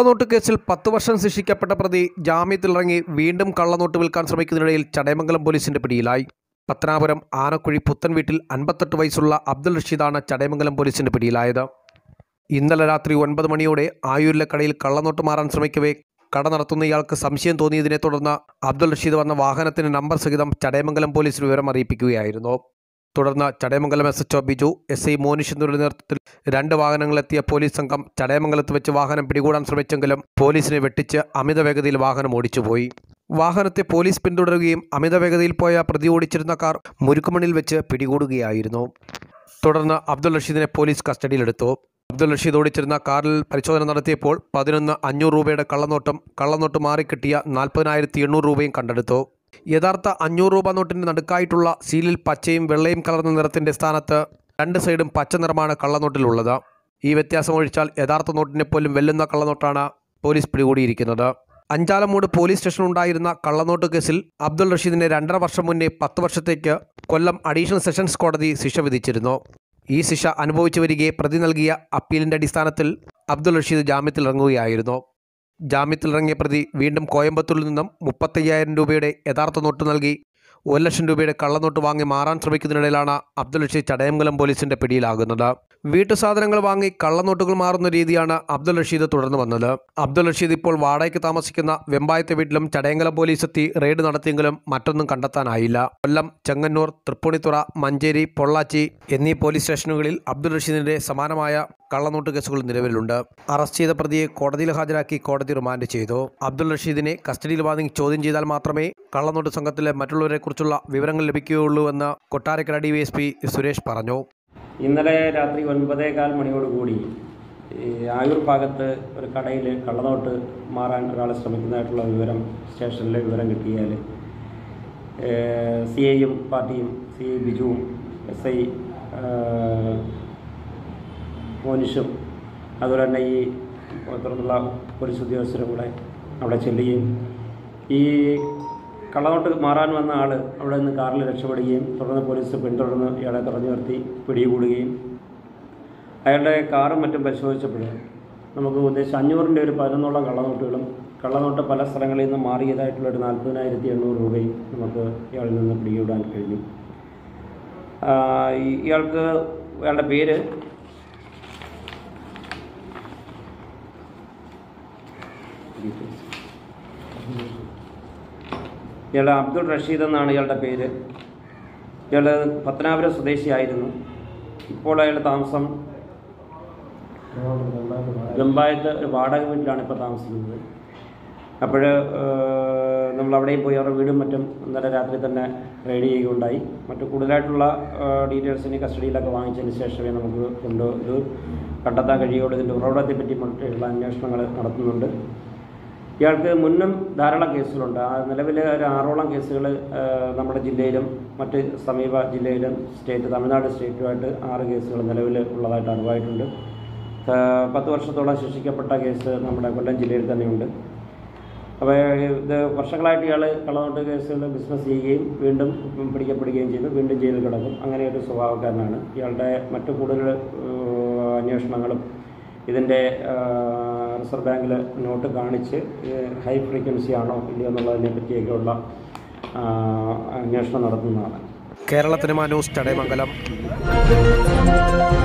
കള്ളനോട്ട് കേസിൽ പത്ത് വർഷം ശിക്ഷിക്കപ്പെട്ട പ്രതി ജാമ്യത്തിലിറങ്ങി വീണ്ടും കള്ളനോട്ട് വിൽക്കാൻ ശ്രമിക്കുന്നതിനിടയിൽ ചടയമംഗലം പോലീസിന്റെ പിടിയിലായി പത്തനാപുരം ആനക്കുഴി പുത്തൻ വീട്ടിൽ അൻപത്തെട്ട് വയസ്സുള്ള അബ്ദുൾ റഷീദാണ് ചടയമംഗലം പോലീസിന്റെ പിടിയിലായത് ഇന്നലെ രാത്രി ഒൻപത് മണിയോടെ ആയൂരിലെ കടയിൽ കള്ളനോട്ട് മാറാൻ ശ്രമിക്കവേ കട നടത്തുന്ന ഇയാൾക്ക് സംശയം തോന്നിയതിനെ തുടർന്ന് അബ്ദുൾ റഷീദ് വന്ന വാഹനത്തിന് നമ്പർ സഹിതം ചടയമംഗലം പോലീസ് വിവരം അറിയിപ്പിക്കുകയായിരുന്നു തുടർന്ന് Chadayamangalam S H Biju S I Monish എന്നിവരുടെ നേതൃത്വത്തിൽ രണ്ട് വാഹനങ്ങളെത്തിയ പോലീസ് സംഘം ചടയമംഗലത്ത് വെച്ച് വാഹനം പിടികൂടാൻ ശ്രമിച്ചെങ്കിലും പോലീസിനെ വെട്ടിച്ച് അമിത വേഗതയിൽ വാഹനം ഓടിച്ചുപോയി വാഹനത്തെ പോലീസ് പിന്തുടരുകയും അമിത വേഗതയിൽ പോയ പ്രതി ഓടിച്ചിരുന്ന കാർ മുരുക്കുമണിൽ വെച്ച് പിടികൂടുകയായിരുന്നു തുടർന്ന് അബ്ദുൾ റഷീദിനെ പോലീസ് കസ്റ്റഡിയിലെടുത്തു അബ്ദുൾ റഷീദ് ഓടിച്ചിരുന്ന കാറിൽ പരിശോധന നടത്തിയപ്പോൾ പതിനൊന്ന് അഞ്ഞൂറ് രൂപയുടെ കള്ളനോട്ടും കള്ളനോട്ട് മാറിക്കിട്ടിയ നാൽപ്പതിനായിരത്തി എണ്ണൂറ് രൂപയും കണ്ടെടുത്തു യഥാർത്ഥ അഞ്ഞൂറ് രൂപ നോട്ടിൻ്റെ നടുക്കായിട്ടുള്ള സീലിൽ പച്ചയും വെള്ളയും കലർന്ന നിറത്തിൻ്റെ സ്ഥാനത്ത് രണ്ട് സൈഡും പച്ച നിറമാണ് കള്ളനോട്ടിലുള്ളത് ഈ വ്യത്യാസം ഒഴിച്ചാൽ യഥാർത്ഥ നോട്ടിനെ പോലും വെല്ലുന്ന കള്ളനോട്ടാണ് പോലീസ് പിടികൂടിയിരിക്കുന്നത് അഞ്ചാലമൂട് പോലീസ് സ്റ്റേഷനുണ്ടായിരുന്ന കള്ളനോട്ട് കേസിൽ അബ്ദുൾ റഷീദിനെ രണ്ടര വർഷം മുന്നേ പത്ത് വർഷത്തേക്ക് കൊല്ലം അഡീഷണൽ സെഷൻസ് കോടതി ശിക്ഷ വിധിച്ചിരുന്നു ഈ ശിക്ഷ അനുഭവിച്ചു വരികെ പ്രതി നൽകിയ അപ്പീലിന്റെ അടിസ്ഥാനത്തിൽ അബ്ദുൾ റഷീദ് ജാമ്യത്തിലിറങ്ങുകയായിരുന്നു ജാമ്യത്തിലിറങ്ങിയ പ്രതി വീണ്ടും കോയമ്പത്തൂരിൽ നിന്നും മുപ്പത്തയ്യായിരം രൂപയുടെ യഥാർത്ഥ നോട്ട് നൽകി ഒരു ലക്ഷം രൂപയുടെ കള്ളനോട്ട് വാങ്ങി മാറാൻ ശ്രമിക്കുന്നതിനിടയിലാണ് അബ്ദുൾ റഷീദ് ചടയമംഗലം പോലീസിന്റെ പിടിയിലാകുന്നത് വീട്ടു സാധനങ്ങൾ വാങ്ങി കള്ളനോട്ടുകൾ മാറുന്ന രീതിയാണ് അബ്ദുൾ റഷീദ് തുടർന്ന് വന്നത് അബ്ദുൾ റഷീദ് ഇപ്പോൾ വാടകയ്ക്ക് താമസിക്കുന്ന വെമ്പായത്തെ വീട്ടിലും ചടയങ്കലം പോലീസ് എത്തി റെയ്ഡ് നടത്തിയെങ്കിലും മറ്റൊന്നും കണ്ടെത്താനായില്ല കൊല്ലം ചെങ്ങന്നൂർ തൃപ്പൂണിത്തുറ മഞ്ചേരി പൊള്ളാച്ചി എന്നീ പോലീസ് സ്റ്റേഷനുകളിൽ അബ്ദുൾ റഷീദിന്റെ സമാനമായ കള്ളനോട്ട് കേസുകൾ നിലവിലുണ്ട് അറസ്റ്റ് ചെയ്ത പ്രതിയെ കോടതിയിൽ ഹാജരാക്കി കോടതി റിമാൻഡ് ചെയ്തു അബ്ദുൾ റഷീദിനെ കസ്റ്റഡിയിൽ വാങ്ങി ചോദ്യം ചെയ്താൽ മാത്രമേ കള്ളനോട്ട് സംഘത്തിലെ മറ്റുള്ളവരെക്കുറിച്ചുള്ള വിവരങ്ങൾ ലഭിക്കുകയുള്ളൂ എന്ന് Kottarakkara D V S P Suresh പറഞ്ഞു ഇന്നലെ രാത്രി ഒൻപതേകാൽ മണിയോടുകൂടി ഈ ആയൂർ ഭാഗത്ത് ഒരു കടയിൽ കള്ളനോട്ട് മാറാൻ ഒരാൾ ശ്രമിക്കുന്നതായിട്ടുള്ള വിവരം സ്റ്റേഷനിൽ വിവരം കിട്ടിയാൽ സി ഐയും പാർട്ടിയും സി ഐ ബിജുവും എസ് ഐ മോനിഷും അതുപോലെ തന്നെ ഈ തുടർന്നുള്ള പോലീസ് ഉദ്യോഗസ്ഥരും കൂടെ അവിടെ ചെല്ലുകയും ഈ കള്ളനോട്ട് മാറാൻ വന്ന ആൾ അവിടെ നിന്ന് കാറിൽ രക്ഷപ്പെടുകയും തുടർന്ന് പോലീസ് പിന്തുടർന്ന് ഇയാളെ തടഞ്ഞു നിർത്തി പിടികൂടുകയും അയാളുടെ കാറും മറ്റും പരിശോധിച്ചപ്പോൾ നമുക്ക് ഉദ്ദേശിച്ച അഞ്ഞൂറിൻ്റെ ഒരു പതിനൊന്നോളം കള്ളനോട്ടുകളും കള്ളനോട്ട് പല സ്ഥലങ്ങളിൽ നിന്ന് മാറിയതായിട്ടുള്ള ഒരു നാൽപ്പതിനായിരത്തി എണ്ണൂറ് രൂപയും നമുക്ക് ഇയാളിൽ നിന്ന് പിടികൂടാൻ കഴിഞ്ഞു ആ, ഈ- ഇയാൾക്ക് ഇയാളുടെ പേര് ഇയാൾ അബ്ദുൾ റഷീദ് എന്നാണ് ഇയാളുടെ പേര് ഇയാൾ പത്തനാപുരം സ്വദേശിയായിരുന്നു ഇപ്പോൾ അയാളുടെ താമസം വെമ്പായത്ത് ഒരു വാടക വീട്ടിലാണ് ഇപ്പോൾ താമസിക്കുന്നത് അപ്പോൾ നമ്മൾ അവിടെയും പോയി അവരുടെ വീടും മറ്റും ഇന്നലെ രാത്രി തന്നെ റെയ്ഡ് ചെയ്യുകയുണ്ടായി മറ്റു കൂടുതലായിട്ടുള്ള ഡീറ്റെയിൽസിന് കസ്റ്റഡിയിലൊക്കെ വാങ്ങിച്ചതിന് ശേഷമേ നമുക്ക് കൊണ്ട് ഇത് കണ്ടെത്താൻ കഴിയുള്ളൂ ഇതിൻ്റെ ഉറവിടത്തെ പറ്റി മറ്റുള്ള അന്വേഷണങ്ങൾ നടത്തുന്നുണ്ട് ഇയാൾക്ക് മുന്നും ധാരാളം കേസുകളുണ്ട് ആ നിലവിൽ ഒരു ആറോളം കേസുകൾ നമ്മുടെ ജില്ലയിലും മറ്റ് സമീപ ജില്ലയിലും സ്റ്റേറ്റ് തമിഴ്നാട് സ്റ്റേറ്റുമായിട്ട് ആറ് കേസുകൾ നിലവിൽ ഉള്ളതായിട്ട് അറിവായിട്ടുണ്ട് ആ, പത്ത് വർഷത്തോളം ശിക്ഷിക്കപ്പെട്ട കേസ് നമ്മുടെ കൊല്ലം ജില്ലയിൽ തന്നെയുണ്ട് അപ്പോൾ ഇത് വർഷങ്ങളായിട്ട് ഇയാൾ കള്ളനോട്ട് കേസുകൾ ബിസിനസ് ചെയ്യുകയും വീണ്ടും പിടിക്കപ്പെടുകയും ചെയ്തു വീണ്ടും ജയിലിൽ കിടക്കും അങ്ങനെ ഒരു സ്വഭാവക്കാരനാണ് ഇയാളുടെ മറ്റു കൂടുതൽ ഏഹ്, അന്വേഷണങ്ങളും ഇതിൻ്റെ റിസർവ് ബാങ്കിൽ നോട്ട് കാണിച്ച് ഹൈ ഫ്രീക്വൻസി ആണോ ഇല്ലയോ എന്നുള്ളതിനെ പറ്റിയൊക്കെയുള്ള ആ, അന്വേഷണം നടത്തുന്നതാണ് കേരളത്തിന് ന്യൂസ് ചടയമംഗലം